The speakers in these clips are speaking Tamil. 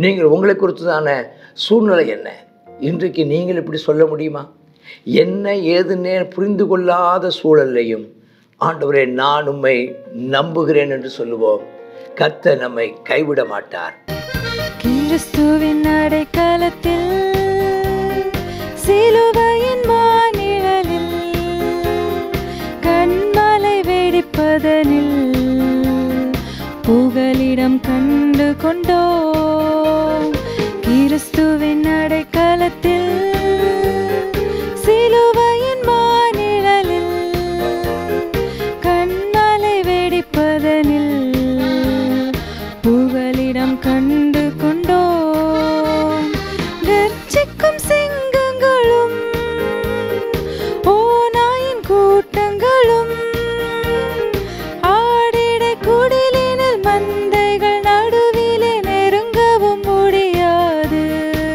நீங்கள் உங்களை குறித்ததான சூழ்நிலை என்ன இன்றைக்கு நீங்கள் இப்படி சொல்ல முடியுமா என்ன ஏதுன்னே புரிந்து கொள்ளாத சூழல்லையும் ஆண்டவரே நான் உம்மை நம்புகிறேன் என்று சொல்லுவோம் கர்த்தர் நம்மை கைவிட மாட்டார் கிறிஸ்துவின் அடைக்கலத்தில் சிலுவையின் மாநிழலில் கண்மலை வெடிப்பதனில் புகலிடம் கண்டு கொண்டோ கிறிஸ்துவின் அடைக்கலத்தில் சிலுவையின் மாநிழலில் கண்மலை வெடிப்பதனில் புகலிடம் கண்டு கொண்டோம் கர்ச்சிக்கும் சிங்கங்களும் ஓநாயின் கூட்டங்களும் ஆடிடை குடிலினில் மந்தைகள் நடுவிலே நெருங்கவும் முடியாது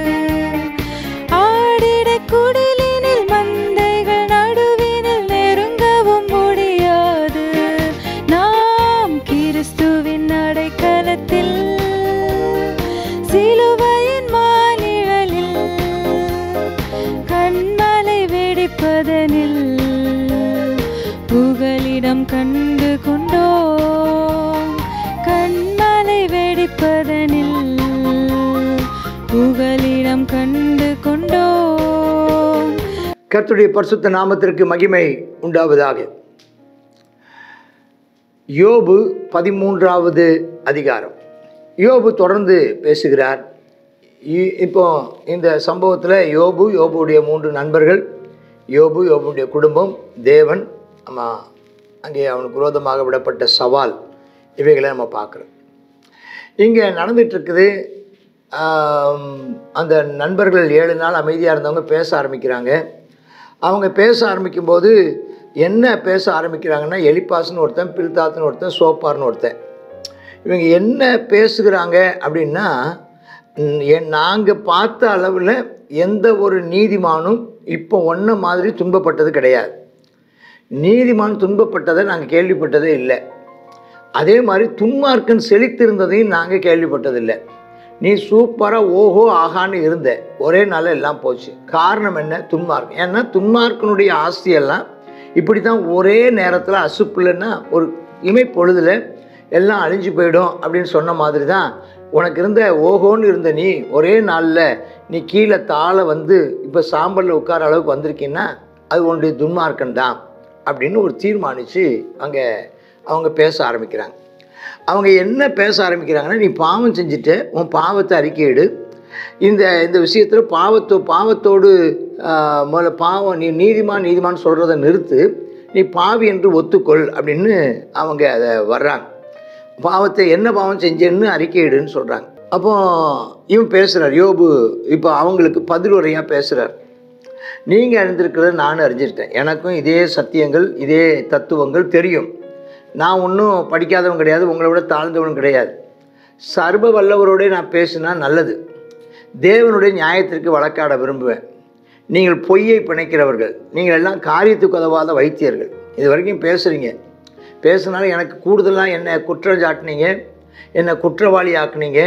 ஆடிடை குடிலினில் மந்தைகள் நடுவினில் நெருங்கவும் முடியாது நாம் கிறிஸ்துவின் அடைக்கலத்தில் சிலுவையின் மாநிழலில் கண்மலை வெடிப்பதனில் புகலிடம் கண்டு கொண்டோம் கண்மலை வெடிப்பதனில் புகலிடம் கண்டு கொண்டோம் கர்த்தருடைய பரிசுத்த நாமத்திற்கு மகிமை உண்டாவதாக யோபு பதிமூன்றாவது அதிகாரம் யோபு தொடர்ந்து பேசுகிறார் இ- இப்போ இந்த சம்பவத்தில் யோபு யோபுடைய மூன்று நண்பர்கள் யோபு யோபுடைய குடும்பம் தேவன் ஆமா அங்கே அவனுக்கு விரோதமாக விடப்பட்ட சவால் இவைகளை நம்ம பார்க்குறோம் இங்கே நடந்துகிட்ருக்குது அந்த நண்பர்கள் ஏழு நாள் அமைதியாக இருந்தவங்க பேச ஆரம்பிக்கிறாங்க அவங்க பேச ஆரம்பிக்கும்போது என்ன பேச ஆரம்பிக்கிறாங்கன்னா எலிப்பாஸ்னு ஒருத்தன் பில்தாத்னு ஒருத்தன் சோப்பார்னு ஒருத்தன் இவங்க என்ன பேசுகிறாங்க அப்படின்னா நாங்கள் பார்த்த அளவில் எந்த ஒரு நீதிமானும் இப்போ ஒன்றை மாதிரி துன்பப்பட்டது கிடையாது நீதிமான் துன்பப்பட்டதை நாங்கள் கேள்விப்பட்டதே இல்லை அதே மாதிரி துன்மார்க்கன் செழித்திருந்ததையும் நாங்கள் கேள்விப்பட்டதில்லை நீ சூப்பராக ஓஹோ ஆகான்னு இருந்த ஒரே நாளில் எல்லாம் போச்சு காரணம் என்ன துன்மார்க்கம் ஏன்னா துன்மார்க்கனுடைய ஆஸ்தியெல்லாம் இப்படி தான் ஒரே நேரத்தில் அசுப்புலன்னா ஒரு இமை பொழுதுல எல்லாம் அழிஞ்சு போயிடும் அப்படின்னு சொன்ன மாதிரி தான் உனக்கு இருந்த ஓஹோன்னு இருந்த நீ ஒரே நாளில் நீ கீழே தாழ வந்து இப்போ சாம்பலில் உட்கார அளவுக்கு வந்திருக்கீன்னா அது உன்னுடைய துன்மார்க்கன் தான் அப்படின்னு ஒரு தீர்மானித்து அங்கே அவங்க பேச ஆரம்பிக்கிறாங்க அவங்க என்ன பேச ஆரம்பிக்கிறாங்கன்னா நீ பாவம் செஞ்சுட்டு உன் பாவத்தை அறிக்கையிடு இந்த இந்த விஷயத்தில் பாவத்தோ பாவத்தோடு ஆஹ், முதல்ல பாவம் நீ நீதிமான் நீதிமான் சொல்கிறத நிறுத்து நீ பாவி என்று ஒத்துக்கொள் அப்படின்னு அவங்க அதை வர்றாங்க பாவத்தை என்ன பாவம் செஞ்சேன்னு அறிக்கையிடுன்னு சொல்கிறாங்க அப்போ இவன் பேசுகிறார் யோபு இப்போ அவங்களுக்கு பதிலுரையாக பேசுகிறார் நீங்கள் அறிந்திருக்கிறத நானும் அறிஞ்சிருக்கேன் எனக்கும் இதே சத்தியங்கள் இதே தத்துவங்கள் தெரியும் நான் ஒன்றும் படிக்காதவன் கிடையாது உங்களை விட தாழ்ந்தவன் கிடையாது சர்வ வல்லவரோடே நான் பேசினா நல்லது தேவனுடைய நியாயத்திற்கு வழக்காட விரும்புவேன் நீங்கள் பொய்யை பிணைக்கிறவர்கள் நீங்கள் எல்லாம் காரியத்துக்கு உதவாத வைத்தியர்கள் இது வரைக்கும் பேசுகிறீங்க பேசுனாலும் எனக்கு கூடுதலாக என்னை குற்றம் சாட்டினீங்க என்னை குற்றவாளி ஆக்குனீங்க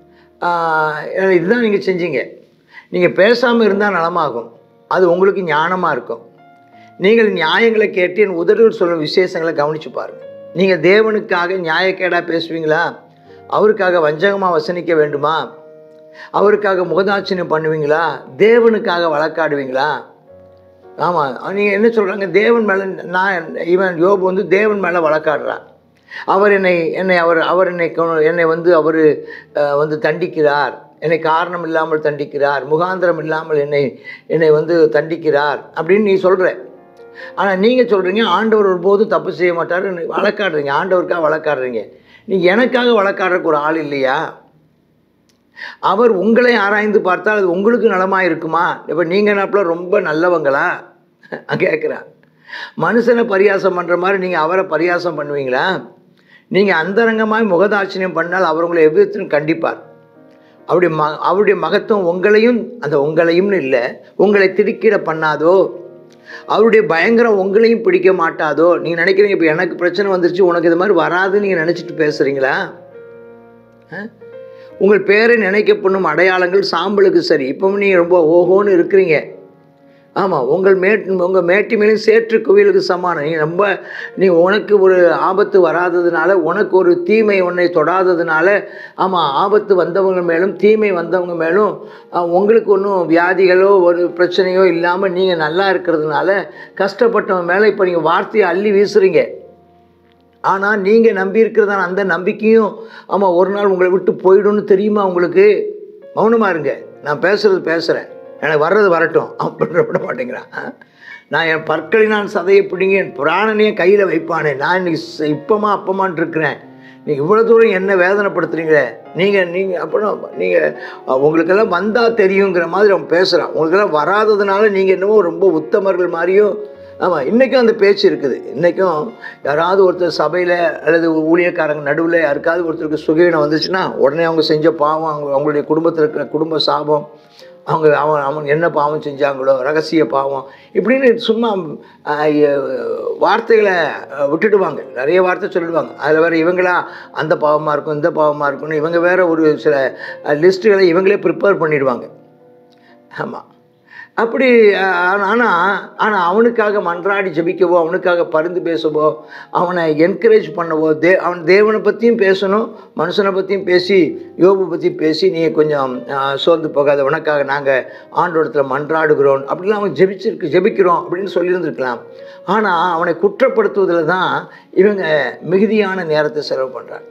ஆஹ், இதுதான் நீங்கள் செஞ்சீங்க நீங்கள் பேசாமல் இருந்தால் நலமாகும் அது உங்களுக்கு ஞானமாக இருக்கும் நீங்கள் நியாயங்களை கேட்டு என் உதடுகள் சொல்லும் விசேஷங்களை கவனித்து பாருங்கள் நீங்கள் தேவனுக்காக நியாயக்கேடாக பேசுவீங்களா அவருக்காக வஞ்சகமாக வசனிக்க வேண்டுமா அவருக்காக முகதாட்சியம் பண்ணுவீங்களா தேவனுக்காக வழக்காடுவீங்களா ஆமாம் நீங்கள் என்ன சொல்கிறாங்க தேவன் மேலே நான் இவன் யோபு வந்து தேவன் மேலே வழக்காடுறான் அவர் என்னை என்னை அவர் அவர் என்னை கொ- என்னை வந்து அவர் வந்து தண்டிக்கிறார் என்னை காரணம் இல்லாமல் தண்டிக்கிறார் முகாந்திரம் இல்லாமல் என்னை என்னை வந்து தண்டிக்கிறார் அப்படின்னு நீ சொல்கிற ஆனால் நீங்கள் சொல்கிறீங்க ஆண்டவர் ஒருபோதும் தப்பு செய்ய மாட்டார் வழக்காடுறீங்க ஆண்டவருக்காக வழக்காடுறீங்க நீ எனக்காக வழக்காடுறக்கு ஒரு ஆள் இல்லையா அவர் உங்களை ஆராய்ந்து பார்த்தால் அது உங்களுக்கு நலமாக இருக்குமா இப்போ நீங்கள் நாப்பில் ரொம்ப நல்லவங்களா கேட்குறான் மனுஷனை பரியாசம் பண்ணுற மாதிரி நீங்கள் அவரை பரியாசம் பண்ணுவீங்களா நீங்கள் அந்தரங்கமாய் முகதாட்சியம் பண்ணால் அவர் உங்களை எவ்விதத்திலும் கண்டிப்பார் அவருடைய ம அவருடைய மகத்துவம் உங்களையும் அந்த உங்களையும்னு இல்லை உங்களை திடுக்கிட பண்ணாதோ அவருடைய பயங்கரம் உங்களையும் பிடிக்க மாட்டாதோ நீங்கள் நினைக்கிறீங்க இப்போ எனக்கு பிரச்சனை வந்துருச்சு உனக்கு இது மாதிரி வராதுன்னு நீங்கள் நினச்சிட்டு பேசுகிறீங்களா உங்கள் பேரை நினைக்கப்படும் அடையாளங்கள் சாம்பலுக்கு சரி இப்பவும் நீங்கள் ரொம்ப ஓஹோன்னு இருக்கிறீங்க ஆமாம் உங்கள் மேட் உங்கள் மேட்டி மேலும் சேற்று குவியலுக்கு சமானம் நீ ரொம்ப நீ உனக்கு ஒரு ஆபத்து வராததுனால உனக்கு ஒரு தீமை உன்னை தொடாததுனால ஆமாம் ஆபத்து வந்தவங்க மேலும் தீமை வந்தவங்க மேலும் அஹ், உங்களுக்கு ஒன்றும் வியாதிகளோ ஒரு பிரச்சனையோ இல்லாமல் நீங்கள் நல்லா இருக்கிறதுனால கஷ்டப்பட்டவங்க மேலே இப்போ நீங்கள் வார்த்தையை அள்ளி வீசுறீங்க ஆனால் நீங்கள் நம்பி இருக்கிறதான அந்த நம்பிக்கையும் ஆமாம் ஒரு நாள் உங்களை விட்டு போயிடும்னு தெரியுமா உங்களுக்கு மௌனமாக இருங்க நான் பேசுறது பேசுகிறேன் எனக்கு வர்றது வரட்டும் அப்படின்னு விட மாட்டேங்கிறான் ஆ? நான் என் பற்களினால் சதையை பிடிங்க என் பிராணனையும் கையில் வைப்பானே நான் இன்னைக்கு ச- இப்பமா அப்பமான் இருக்கிறேன் நீங்கள் இவ்வளோ தூரம் என்ன வேதனைப்படுத்துறீங்களே நீங்கள் நீங்கள் அப்புறம் நீங்கள் உங்களுக்கெல்லாம் வந்தால் தெரியுங்கிற மாதிரி அவன் பேசுகிறான் உங்களுக்கெல்லாம் வராததுனால நீங்கள் என்னமோ ரொம்ப உத்தமர்கள் மாதிரியும் ஆமாம் இன்றைக்கும் அந்த பேச்சு இருக்குது இன்றைக்கும் யாராவது ஒருத்தர் சபையில் அல்லது ஊழியக்காரங்க நடுவில் யாருக்காவது ஒருத்தருக்கு சுகவீனம் வந்துச்சுன்னா உடனே அவங்க செஞ்ச பாவம் அவங்க அவங்களுடைய குடும்பத்தில் இருக்கிற குடும்ப சாபம் அவங்க அவன் அவன் என்ன பாவம் செஞ்சாங்களோ ரகசிய பாவம் இப்படின்னு சும்மா ஆஹ், எ- வார்த்தைகளை அஹ், விட்டுடுவாங்க நிறைய வார்த்தை சொல்லிடுவாங்க அதில் வேறு இவங்களா அந்த பாவமாக இருக்கும் இந்த பாவமாக இருக்கும்னு இவங்க வேற ஒரு சில லிஸ்ட்டுகளை இவங்களே ப்ரிப்பேர் பண்ணிடுவாங்க ஆமாம் அப்படி ஆனால் ஆனால் அவனுக்காக மன்றாடி ஜெபிக்கவோ அவனுக்காக பரிந்து பேசவோ அவனை என்கரேஜ் பண்ணவோ தே அவன் தேவனை பற்றியும் பேசணும் மனுஷனை பற்றியும் பேசி யோபு பற்றி பேசி நீ கொஞ்சம் ஆ, சோர்ந்து போகாத உனக்காக நாங்கள் ஆண்டோடத்தில் மன்றாடுகிறோம் அப்படிலாம் அவன் ஜெபிச்சிருக்கு ஜெபிக்கிறோம் அப்படின்னு சொல்லியிருந்திருக்கலாம் ஆனால் அவனை குற்றப்படுத்துவதில் தான் இவங்க மிகுதியான நேரத்தை செலவு பண்ணுறாங்க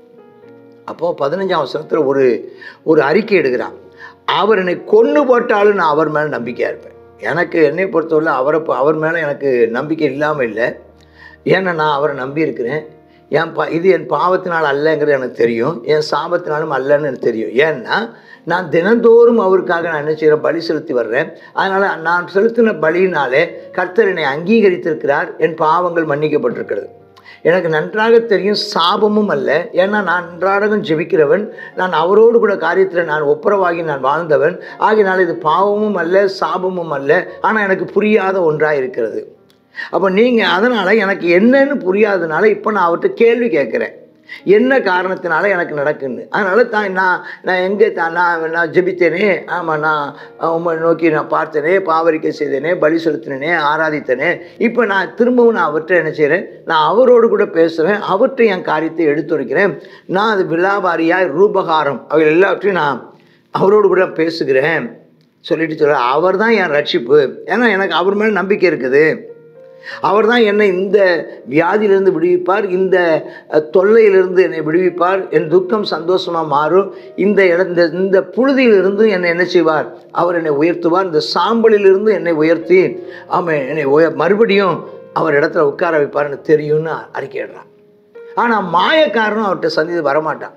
அப்போது பதினஞ்சாம் வருஷத்தில் ஒரு ஒரு அறிக்கை எடுக்கிறான் அவர் என்னை கொன்று போட்டாலும் நான் அவர் மேலே நம்பிக்கையாக இருப்பேன் எனக்கு என்னை பொறுத்தவரை அவரை ப- அவர் மேலே எனக்கு நம்பிக்கை இல்லாமல் இல்லை ஏன்னா நான் அவரை நம்பி இருக்கிறேன் என் பா இது என் பாவத்தினால் அல்லங்கிறது எனக்கு தெரியும் என் சாபத்தினாலும் அல்லன்னு எனக்கு தெரியும் ஏன்னா நான் தினந்தோறும் அவருக்காக நான் என்ன செய்கிறேன் பலி செலுத்தி வர்றேன் அதனால் நான் செலுத்தின பலியினாலே கர்த்தர் என்னை அங்கீகரித்திருக்கிறார் என் பாவங்கள் மன்னிக்கப்பட்டிருக்கிறது எனக்கு நன்றாக தெரியும் சாபமும் அல்ல ஏன்னா நான் நன்றாடகம் ஜெபிக்கிறவன் நான் அவரோடு கூட காரியத்தில் நான் ஒப்புரவாகி நான் வாழ்ந்தவன் ஆகினால் இது பாவமும் அல்ல சாபமும் அல்ல ஆனால் எனக்கு புரியாத ஒன்றாக இருக்கிறது அப்போ நீங்கள் அதனால் எனக்கு என்னன்னு புரியாதனால இப்போ நான் அவர்கிட்ட கேள்வி கேட்குறேன் என்ன காரணத்தினால எனக்கு நடக்குன்னு அதனால் தான் நான் நான் எங்கே தான் நான் நான் ஜெபித்தேனே ஆமாம் நான் உம்மை நோக்கி நான் பார்த்தேனே பாவரிக்கை செய்தேனே பலி செலுத்தினேனே ஆராதித்தேனே இப்போ நான் திரும்பவும் நான் அவர்கிட்ட என்ன செய்கிறேன் நான் அவரோடு கூட பேசுகிறேன் அவர்கிட்ட என் காரியத்தை எடுத்துரைக்கிறேன் நான் அது விலாபாரியாய் ரூபகாரம் அவைகள் எல்லாவற்றையும் நான் அவரோடு கூட பேசுகிறேன் சொல்லிட்டு சொல்ல அவர் தான் என் ரட்சிப்பு ஏன்னா எனக்கு அவர் மேலே நம்பிக்கை இருக்குது அவர் தான் என்னை இந்த வியாதியிலிருந்து விடுவிப்பார் இந்த அஹ், தொல்லையிலிருந்து என்னை விடுவிப்பார் என் துக்கம் சந்தோஷமாக மாறும் இந்த இட இந்த இந்த புழுதியிலிருந்து என்னை என்ன செய்வார் அவர் என்னை உயர்த்துவார் இந்த சாம்பலிலிருந்து என்னை உயர்த்தி ஆமாம் என்னை உய மறுபடியும் அவர் இடத்துல உட்கார வைப்பார்னு தெரியும்னு அறிக்கையிடுறான் ஆனால் மாயக்காரனும் அவர்கிட்ட சந்தித்து வரமாட்டான்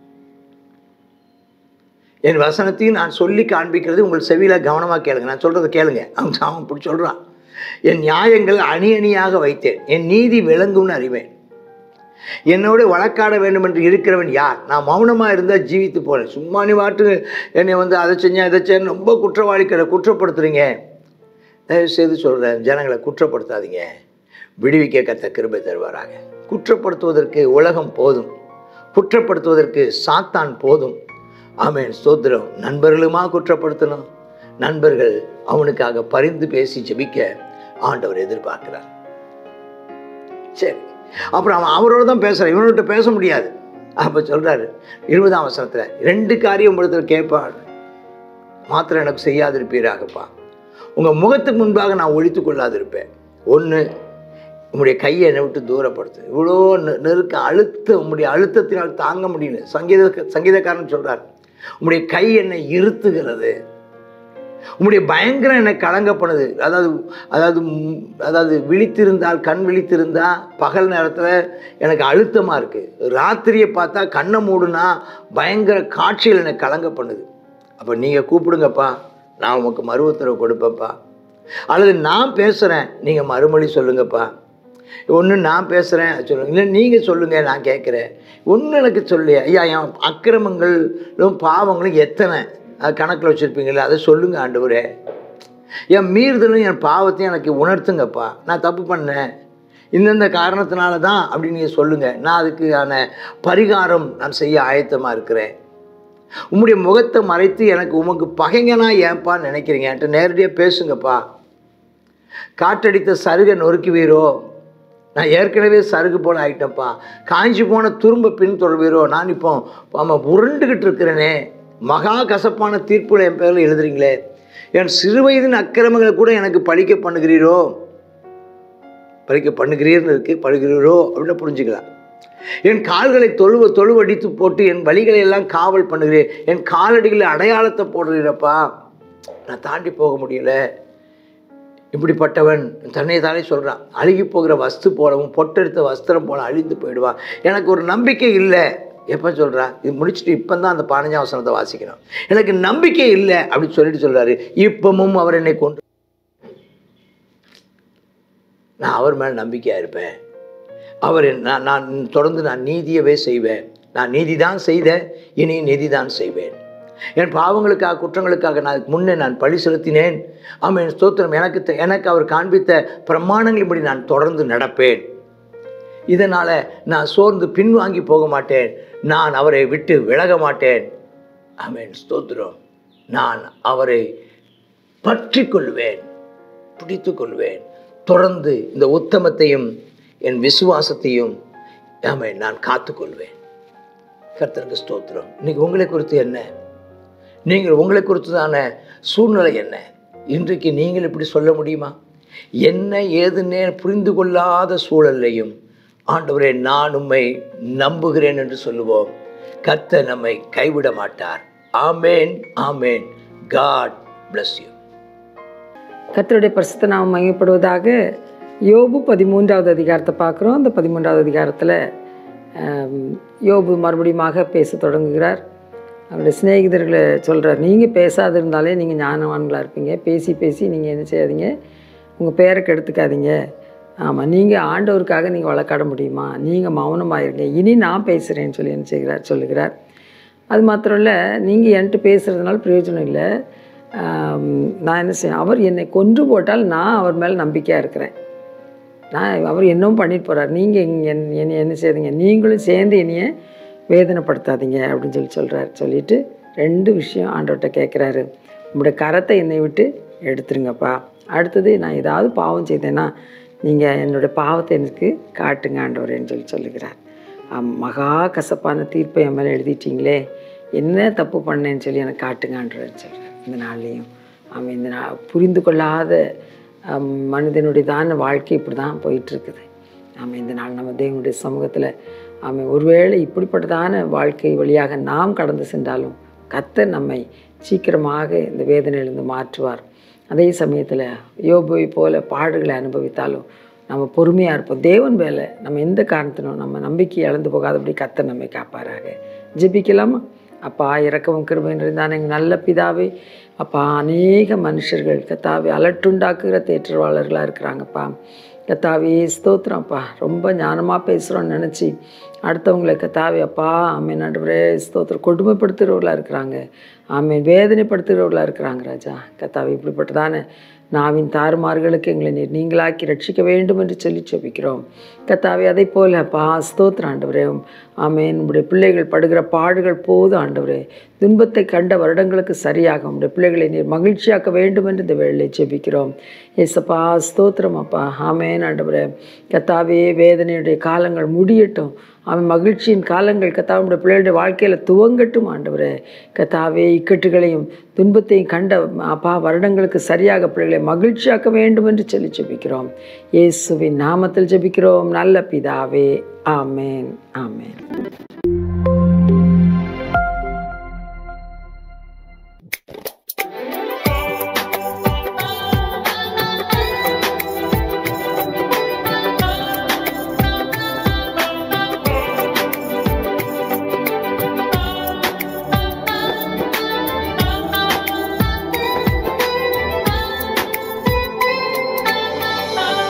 என் வசனத்தையும் நான் சொல்லி காண்பிக்கிறது உங்கள் செவியில் கவனமாக கேளுங்க நான் சொல்கிறத கேளுங்க அவன் அவன் இப்படி சொல்கிறான் என் நியாயங்கள் அணி அணியாக வைத்தேன் என் நீதி விளங்கும்னு அறிவேன் என்னோட வழக்காட வேண்டும் என்று இருக்கிறவன் யார் நான் மௌனமாக இருந்தால் ஜீவித்து போனேன் சும்மா நீ வாட்டு என்னை வந்து அதை செஞ்சேன் இதை செஞ்சேன் ரொம்ப குற்றவாளிகளை குற்றப்படுத்துறீங்க தயவு செய்து சொல்கிறேன் ஜனங்களை குற்றப்படுத்தாதீங்க விடுவிக்க கத்த கிருபை தருவாராக குற்றப்படுத்துவதற்கு உலகம் போதும் குற்றப்படுத்துவதற்கு சாத்தான் போதும் ஆமென் ஸ்தோத்திரம் நண்பர்களுமா குற்றப்படுத்தணும் நண்பர்கள் அவனுக்காக பரிந்து பேசி ஜெபிக்க ஆண்டவர் எதிர்பார்க்கிறார் சரி அப்புறம் அவன் அவரோட தான் பேசுகிறான் இவன்கிட்ட பேச முடியாது அப்போ சொல்கிறாரு இருபதாம் வசனத்தில் ரெண்டு காரியம் உங்களிடத்தில் கேட்பான் மாத்திரம் எனக்கு செய்யாதிருப்பீராகப்பா உங்கள் முகத்துக்கு முன்பாக நான் ஒழித்து கொள்ளாதிருப்பேன் ஒன்று உம்முடைய கையை என்னை விட்டு தூரப்படுத்து இவ்வளோ நெ- நெருக்க அழுத்த உம்முடைய அழுத்தத்தினால் தாங்க முடியல சங்கீத சங்கீதக்காரன் சொல்கிறார் உம்முடைய கை என்னை இருத்துகிறது உம்முடைய பயங்கரம் என்னை கலங்க பண்ணுது அதாவது அதாவது ம், அதாவது விழித்திருந்தால் கண் விழித்திருந்தா பகல் நேரத்தில் எனக்கு அழுத்தமாக இருக்குது ராத்திரியை பார்த்தா கண்ணை மூடுனா பயங்கர காட்சிகள் என்னை கலங்க பண்ணுது அப்போ நீங்கள் கூப்பிடுங்கப்பா நான் உமக்கு மறு உத்தரவு கொடுப்பேன்ப்பா அல்லது நான் பேசுகிறேன் நீங்கள் மறுமொழி சொல்லுங்கப்பா ஒன்று நான் பேசுகிறேன் சொல்லுங்க இல்லை நீங்கள் சொல்லுங்கள் நான் கேட்குறேன் ஒன்று எனக்கு சொல்லு ஐயா என் அக்கிரமங்களும் பாவங்களும் எத்தனை கணக்கில் வச்சுருப்பீங்களே அதை சொல்லுங்கள் ஆண்டவரே என் மீறுதலும் என் பாவத்தையும் எனக்கு உணர்த்துங்கப்பா நான் தப்பு பண்ணேன் இந்தந்த காரணத்தினால தான் அப்படின்னு நீங்கள் சொல்லுங்கள் நான் அதுக்கான பரிகாரம் நான் செய்ய ஆயத்தமாக இருக்கிறேன் உம்முடைய முகத்தை மறைத்து எனக்கு உமக்கு பகைங்கனா ஏன்பா நினைக்கிறீங்க என்கிட்ட நேரடியாக பேசுங்கப்பா காற்றடித்த சருகை நொறுக்குவீரோ நான் ஏற்கனவே சருகு போல ஆகிட்டேன்ப்பா காஞ்சி போன துரும்ப பின் தொடர்வீரோ நான் இப்போ ஆமாம் உருண்டுகிட்டு இருக்கிறேனே மகா கசப்பான தீர்ப்புல என் பேரில் எழுதுறீங்களே என் சிறுவயதின் அக்கிரமங்களை கூட எனக்கு பழிக்க பண்ணுகிறீரோ பழிக்க பண்ணுகிறீர்னு இருக்கு பழுகிறீரோ அப்படின்னு புரிஞ்சுக்கலாம் என் கால்களை தொழுவ தொழுவடித்து போட்டு என் வழிகளை எல்லாம் காவல் பண்ணுகிறேன் என் காலடிகளில் அடையாளத்தை போடுறீரப்பா நான் தாண்டி போக முடியல இப்படிப்பட்டவன் தன்னை தானே சொல்கிறான் அழுகி போகிற வஸ்து போலவும் பொட்டெடுத்த வஸ்திரம் போல அழிந்து போயிடுவான் எனக்கு ஒரு நம்பிக்கை இல்லை எப்போ சொல்கிறா இது முடிச்சுட்டு இப்போ தான் அந்த பதினஞ்சாம் வசனத்தை வாசிக்கணும் எனக்கு நம்பிக்கை இல்லை அப்படின்னு சொல்லிட்டு சொல்கிறாரு இப்பமும் அவர் என்னை கொண்டு நான் அவர் மேலே நம்பிக்கையாக இருப்பேன் அவர் நான் நான் தொடர்ந்து நான் நீதியவே செய்வேன் நான் நீதி தான் செய்தேன் இனி நீதி தான் செய்வேன் என் பாவங்களுக்காக குற்றங்களுக்காக நான் அதுக்கு முன்னே நான் பழி செலுத்தினேன் ஆமாம் ஸ்தோத்திரம் எனக்கு தெ- எனக்கு அவர் காண்பித்த பிரமாணங்களின்படி நான் தொடர்ந்து நடப்பேன் இதனால் நான் சோர்ந்து பின்வாங்கி போக மாட்டேன் நான் அவரை விட்டு விலக மாட்டேன் ஆமென் ஸ்தோத்திரம் நான் அவரை பற்றி கொள்வேன் பிடித்து கொள்வேன் தொடர்ந்து இந்த உத்தமத்தையும் என் விசுவாசத்தையும் ஆமென் நான் காத்துக்கொள்வேன் கர்த்தருக்கு ஸ்தோத்திரம் இன்னைக்கு உங்களை குறித்து என்ன நீங்கள் உங்களை குறித்ததான சூழ்நிலை என்ன இன்றைக்கு நீங்கள் இப்படி சொல்ல முடியுமா என்ன ஏதுன்னே புரிந்து கொள்ளாத சூழலையும் ஆண்டவரே நான் உம்மை நம்புகிறேன் என்று சொல்லுவோம் கர்த்தர் நம்மை கைவிட மாட்டார் ஆமேன் ஆமேன் காட் bless you கர்த்தருடைய பரிசுத்த நாமம் மையப்படுவதாக யோபு பதிமூன்றாவது அதிகாரத்தை பார்க்குறோம் அந்த பதிமூன்றாவது அதிகாரத்தில் யோபு மறுபடியுமாக பேச தொடங்குகிறார் அவருடைய சிநேகிதர்களை சொல்கிறார் நீங்கள் பேசாது இருந்தாலே நீங்கள் ஞானவான்களாக இருப்பீங்க பேசி பேசி நீங்கள் என்ன செய்யாதீங்க உங்கள் பேரை கெடுத்துக்காதீங்க ஆமாம் நீங்கள் ஆண்டவருக்காக நீங்கள் வழக்காட முடியுமா நீங்கள் மௌனமாக இருங்க இனி நான் பேசுகிறேன்னு சொல்லி என்ன செய்கிறார் சொல்லுகிறார் அது மாத்திரம் இல்லை நீங்கள் என்கிட்ட பேசுகிறதுனால பிரயோஜனம் இல்லை ஆம், நான் என்ன செய்ய அவர் என்னை கொன்று போட்டால் நான் அவர் மேலே நம்பிக்கையாக இருக்கிறேன் நான் அவர் என்னவும் பண்ணிட்டு போகிறார் நீங்கள் என்னை என்ன செய்றீங்க நீங்களும் சேர்ந்து என்னைய வேதனைப்படுத்தாதீங்க அப்படின்னு சொல்லி சொல்கிறார் சொல்லிட்டு ரெண்டு விஷயம் ஆண்டவர்கிட்ட கேட்குறாரு உங்களுடைய கரத்தை என்னை விட்டு எடுத்துருங்கப்பா அடுத்தது நான் ஏதாவது பாவம் செய்தேன்னா நீங்கள் என்னுடைய பாவத்தை எனக்கு காட்டுங்க ஆண்டவரேன்னு சொல்லி சொல்லுகிறார் ஆம், மகா கசப்பான தீர்ப்பை என் மேலே எழுதிட்டீங்களே என்ன தப்பு பண்ணேன்னு சொல்லி எனக்கு காட்டுங்க ஆண்டவரேன்னு சொல்கிறார் இந்த நாள்லேயும் அவன் இந்த நா புரிந்து கொள்ளாத ஆம், மனிதனுடையதான வாழ்க்கை இப்படி தான் போயிட்டுருக்குது ஆமாம் இந்த நாள் நம்ம தேவனுடைய சமூகத்தில் ஆமாம் ஒருவேளை இப்படிப்பட்டதான வாழ்க்கை வழியாக நாம் கடந்து சென்றாலும் கர்த்தர் நம்மை சீக்கிரமாக இந்த வேதனையிலிருந்து மாற்றுவார் அதே சமயத்தில் யோபுவை போல பாடுகளை அனுபவித்தாலும் நம்ம பொறுமையாக இருப்போம் தேவன் மேலே நம்ம எந்த காரணத்தினும் நம்ம நம்பிக்கை இழந்து போகாதபடி கர்த்தர் நம்மை காப்பாராக ஜெபிக்கலாமா அப்பா இறக்கவும் கிருபையும் இருந்தான் எங்கள் நல்ல பிதாவே அப்பா அநேக மனுஷர்கள் கத்தாவே அலட்டுண்டாக்குகிற தேற்றவாளர்களாக இருக்கிறாங்கப்பா கத்தாவே ஸ்தோத்திரம்ப்பா ரொம்ப ஞானமாக பேசுகிறோன்னு நினச்சி அடுத்தவங்களை கத்தாவே அப்பா ஆமேன் நடுவரே ஸ்தோத்திரம் கொடுமைப்படுத்துகிறவர்களாக இருக்கிறாங்க ஆமேன் வேதனைப்படுத்துகிறவர்களாக இருக்கிறாங்க ராஜா கத்தாவே இப்படிப்பட்டதான நாவின் தாறுமார்களுக்கு எங்களை நீர் நீங்களாக்கி ரட்சிக்க வேண்டும் என்று சொல்லி செபிக்கிறோம் கத்தாவே அதை போல அப்பா ஸ்தோத்திரம் ஆண்டவரே ஆமேன் உங்களுடைய பிள்ளைகள் படுகிற பாடுகள் போதும் ஆண்டவரே துன்பத்தை கண்ட வருடங்களுக்கு சரியாக உங்களுடைய பிள்ளைகளை நீர் மகிழ்ச்சியாக்க வேண்டும் என்று இந்த வேளையை ஜெபிக்கிறோம் ஏசப்பா ஸ்தோத்திரம் அப்பா ஆமேன் ஆண்டவரே கத்தாவே வேதனையுடைய காலங்கள் முடியட்டும் அவன் மகிழ்ச்சியின் காலங்கள் கத்தாவுடைய பிள்ளைகளுடைய வாழ்க்கையில் துவங்கட்டும் ஆண்டவரே கத்தாவே இக்கட்டுகளையும் துன்பத்தையும் கண்ட அப்பா வருடங்களுக்கு சரியாக பிள்ளைகளை மகிழ்ச்சியாக்க வேண்டும் என்று சொல்லி ஜெபிக்கிறோம் இயேசுவின் நாமத்தில் ஜெபிக்கிறோம் நல்ல பிதாவே ஆமேன் ஆமேன்